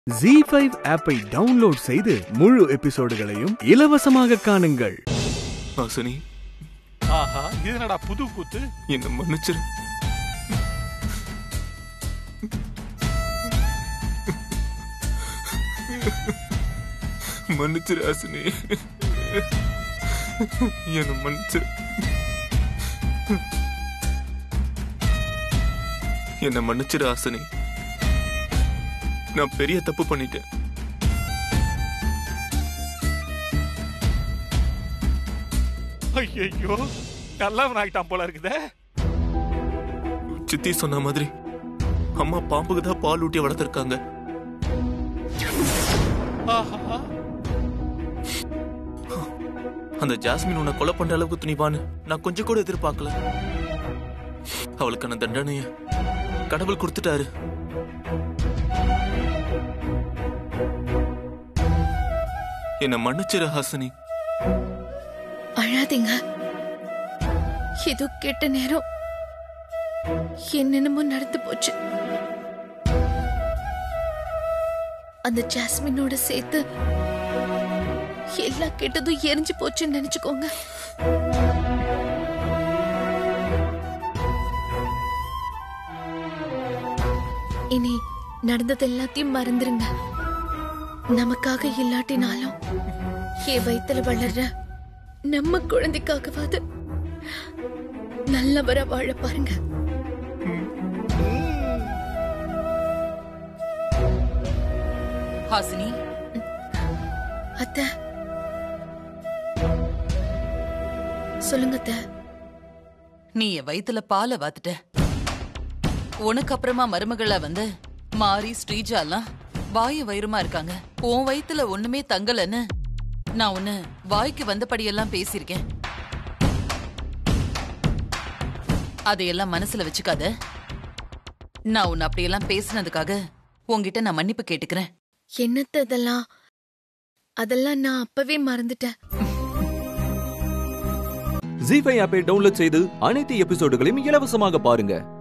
G five ஆப்பை download செய்து முழு எபிசோடுகளையும் இலவசமாக காணுங்கள் ஹாசினி ஆஹா இது என்னடா புது கூத்து என்ன மன்னிச்சிரு மன்னிச்சிரு ஹாசினி என்ன மன்னிச்சிரு என்ன மன்னிச்சிரு ஹாசினி நான் பெரிய தப்பு பண்ணிட்டேன் ஐயோ நல்லவன் ஆகிட்டான் போல இருக்குதே சித்தி சொன்ன மாதிரி அம்மா பாம்புக்கு தான் பால் ஊட்டி வளர்த்துருக்காங்க ஆஹா அந்த ஜாஸ்மின் உன்னை கொலை பண்ற அளவுக்கு துணிவான்னு நான் கொஞ்சம் கூட எதிர்பார்க்கல அவளுக்கான தண்டனைய கடவுள் கொடுத்துட்டாரு என்ன மன்னிச்சிரு ஹாசினி அழாதீங்க ஏதோ கெட்ட நேரம் என்னென்னமோ நடந்து போச்சு அந்த ஜாஸ்மினோட சேர்த்து எல்லா கெட்டதும் எரிஞ்சு போச்சுன்னு நினைச்சுக்கோங்க இனி நடந்தது எல்லாத்தையும் மறந்துருங்க நமக்காக இல்லாட்டினாலும் என் வயித்துல வளர்ற நம்ம குழந்தைக்காகவாது நல்லவரா வாழ பாருங்க ஹாசினி அத்த சொல்லுங்க அத்த நீ என் வயித்துல பாலை வாத்துட்ட உனக்கு அப்புறமா மருமகளா வந்து மாரி ஸ்ரீஜாலாம் வாயு வயிறுமா இருக்காங்க உன் வயித்துல ஒண்ணுமே தங்கலன்னு நான் உன்னை வாய்க்கு வந்தபடியெல்லாம் பேசியிருக்கேன் அதையெல்லாம் மனசுல வச்சுக்காத நான் உன்னை அப்படியெல்லாம் பேசினதுக்காக உன்கிட்ட நான் மன்னிப்பு கேட்டுக்கிறேன் என்னத்த அதெல்லாம் அதெல்லாம் நான் அப்பவே மறந்துட்டேன் ஜி ஃபைவ் ஆப்பை டவுன்லோட் செய்து அனைத்து எபிசோடுகளையும் இலவசமாக பாருங்க